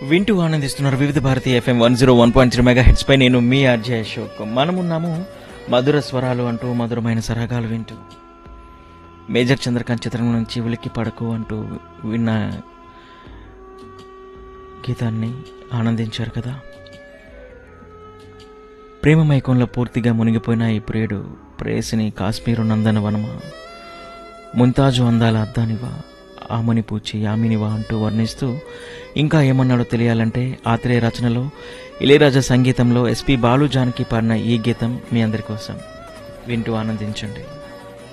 వింటూ ఆనందిస్తున్నారు Vividh Bharati FM one zero one point three megahertz పై నేను మీ ఆర్జే అశోక్ మనమున్నాము మధుర స్వరాలు అంటూ మధురమైన సరాగాలు వింటూ మేజర్ చంద్రకాంత్ చిత్రం నుంచి ఉలిక్కి పడకు అంటూ విన్న గీతాన్ని ఆనందించారు కదా ప్రేమ మైకంలో పూర్తిగా మునిగిపోయిన ఈ ప్రియుడు ప్రేయసిని కాశ్మీరు నందన వనమ ముంతాజు అందాల అద్దానివా ఆమని పూచి యామినివా అంటూ వర్ణిస్తూ ఇంకా ఏమన్నాడో తెలియాలంటే ఆత్రేయ రచనలో ఇళయరాజా సంగీతంలో ఎస్పి బాలు జానకి పాడిన ఈ గీతం మీ అందరి కోసం వింటూ ఆనందించండి